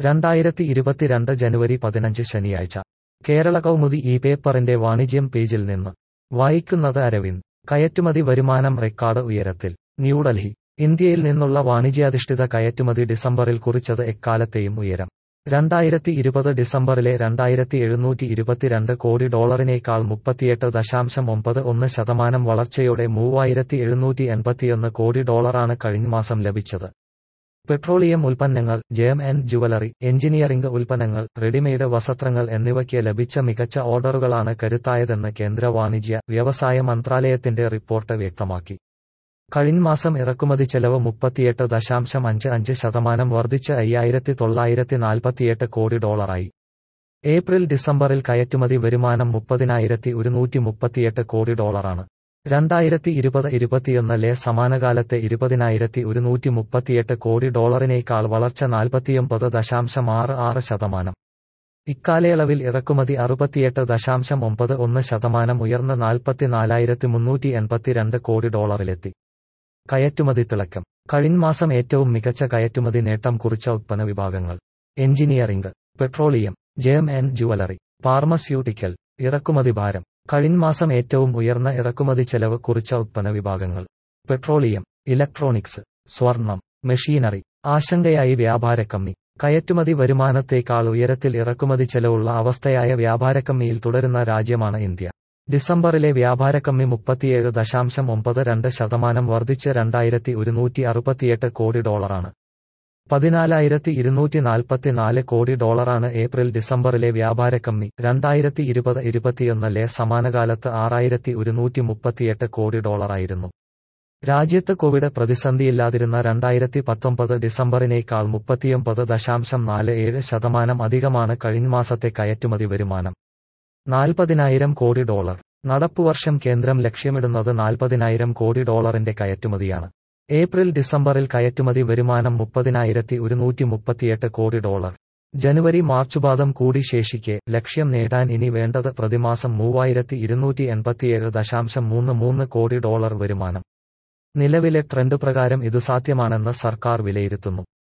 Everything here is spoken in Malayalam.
രണ്ടായിരത്തി ഇരുപത്തിരണ്ട് ജനുവരി പതിനഞ്ച് ശനിയാഴ്ച കേരള കൗമുദി ഈ പേപ്പറിന്റെ വാണിജ്യം പേജിൽ നിന്ന് വായിക്കുന്നത് അരവിന്ദ് കയറ്റുമതി വരുമാനം റെക്കോർഡ് ഉയരത്തിൽ ന്യൂഡൽഹി ഇന്ത്യയിൽ നിന്നുള്ള വാണിജ്യാധിഷ്ഠിത കയറ്റുമതി ഡിസംബറിൽ കുറിച്ചത് എക്കാലത്തെയും ഉയരം രണ്ടായിരത്തി ഇരുപത് ഡിസംബറിലെ രണ്ടായിരത്തി എഴുന്നൂറ്റി ഇരുപത്തിരണ്ട് കോടി ഡോളറിനേക്കാൾ മുപ്പത്തിയെട്ട് ദശാംശം ഒമ്പത് ഒന്ന് ശതമാനം വളർച്ചയോടെ മൂവായിരത്തി എഴുന്നൂറ്റി എൺപത്തിയൊന്ന് കോടി ഡോളറാണ് കഴിഞ്ഞ മാസം ലഭിച്ചത് പെട്രോളിയം ഉൽപ്പന്നങ്ങൾ ജെം ആൻഡ് ജുവലറി എഞ്ചിനീയറിംഗ് ഉൽപ്പന്നങ്ങൾ റെഡിമെയ്ഡ് വസ്ത്രങ്ങൾ എന്നിവയ്ക്ക് ലഭിച്ച മികച്ച ഓർഡറുകളാണ് കരുത്തായതെന്ന് കേന്ദ്ര വാണിജ്യ വ്യവസായ മന്ത്രാലയത്തിന്റെ റിപ്പോർട്ട് വ്യക്തമാക്കി കഴിഞ്ഞ മാസം ഇറക്കുമതി ചെലവ് മുപ്പത്തിയെട്ട് ദശാംശം അഞ്ച് അഞ്ച് ശതമാനം വർദ്ധിച്ച് അയ്യായിരത്തി തൊള്ളായിരത്തി നാൽപ്പത്തിയെട്ട് കോടി ഡോളറായി ഏപ്രിൽ ഡിസംബറിൽ കയറ്റുമതി വരുമാനം മുപ്പതിനായിരത്തി ഒരുന്നൂറ്റി മുപ്പത്തിയെട്ട് കോടി ഡോളറാണ് രണ്ടായിരത്തി ഇരുപത് ഇരുപത്തിയൊന്നിലെ സമാനകാലത്തെ ഇരുപതിനായിരത്തി ഒരുന്നൂറ്റി മുപ്പത്തിയെട്ട് കോടി ഡോളറിനേക്കാൾ വളർച്ച നാൽപ്പത്തിയൊമ്പത് ദശാംശം ആറ് ആറ് ശതമാനം ഇക്കാലയളവിൽ ഇറക്കുമതി അറുപത്തിയെട്ട് ദശാംശം ഒമ്പത് ഒന്ന് ശതമാനം ഉയർന്ന് നാൽപ്പത്തിനാലായിരത്തി മുന്നൂറ്റി എൺപത്തിരണ്ട് കോടി ഡോളറിലെത്തി കയറ്റുമതി തിളക്കം കഴിഞ്ഞ മാസം ഏറ്റവും മികച്ച കയറ്റുമതി നേട്ടം കുറിച്ച ഉത്പന്ന വിഭാഗങ്ങൾ engineering petroleum gem and jewellery pharmaceutical ഇറക്കുമതി ഭാരം കഴിഞ്ഞ മാസം ഏറ്റവും ഉയർന്ന ഇറക്കുമതി ചെലവ് കുറിച്ച ഉത്പന്ന വിഭാഗങ്ങൾ പെട്രോളിയം ഇലക്ട്രോണിക്സ് സ്വർണം മെഷീനറി ആശങ്കയായി വ്യാപാരക്കമ്മി കയറ്റുമതി വരുമാനത്തേക്കാൾ ഉയരത്തിൽ ഇറക്കുമതി ചെലവുള്ള അവസ്ഥയായ വ്യാപാരക്കമ്മിയിൽ തുടരുന്ന രാജ്യമാണ് ഇന്ത്യ ഡിസംബറിലെ വ്യാപാരക്കമ്മി മുപ്പത്തിയേഴ് ദശാംശം ഒമ്പത് രണ്ട് ശതമാനം വർദ്ധിച്ച് രണ്ടായിരത്തി ഒരുന്നൂറ്റി അറുപത്തിയെട്ട് കോടി ഡോളറാണ് പതിനാലായിരത്തി ഇരുന്നൂറ്റി നാൽപ്പത്തിനാല് കോടി ഡോളറാണ് ഏപ്രിൽ ഡിസംബറിലെ വ്യാപാരക്കമ്മി രണ്ടായിരത്തി ഇരുപത് ഇരുപത്തിയൊന്നിലെ സമാനകാലത്ത് ആറായിരത്തി ഒരുന്നൂറ്റി മുപ്പത്തിയെട്ട് കോടി ഡോളറായിരുന്നു രാജ്യത്ത് കോവിഡ് പ്രതിസന്ധിയില്ലാതിരുന്ന രണ്ടായിരത്തി പത്തൊമ്പത് ഡിസംബറിനേക്കാൾ മുപ്പത്തിയൊമ്പത് ദശാംശം നാല് ഏഴ് ശതമാനം അധികമാണ് കഴിഞ്ഞ മാസത്തെ കയറ്റുമതി വരുമാനം നാൽപ്പതിനായിരം കോടി ഡോളർ നടപ്പുവർഷം കേന്ദ്രം ലക്ഷ്യമിടുന്നത് നാൽപ്പതിനായിരം കോടി ഡോളറിന്റെ കയറ്റുമതിയാണ് ഏപ്രിൽ ഡിസംബറിൽ കയറ്റുമതി വരുമാനം മുപ്പതിനായിരത്തി ഒരുന്നൂറ്റി മുപ്പത്തിയെട്ട് കോടി ഡോളർ ജനുവരി മാർച്ച് പാദം കൂടി ശേഷിക്കെ ലക്ഷ്യം നേടാൻ ഇനി വേണ്ടത് പ്രതിമാസം മൂവായിരത്തി ഇരുന്നൂറ്റി എൺപത്തിയേഴ് ദശാംശം മൂന്ന് മൂന്ന് കോടി ഡോളർ വരുമാനം നിലവിലെ ട്രെൻഡ് പ്രകാരം ഇത് സാധ്യമാണെന്ന് സർക്കാർ വിലയിരുത്തുന്നു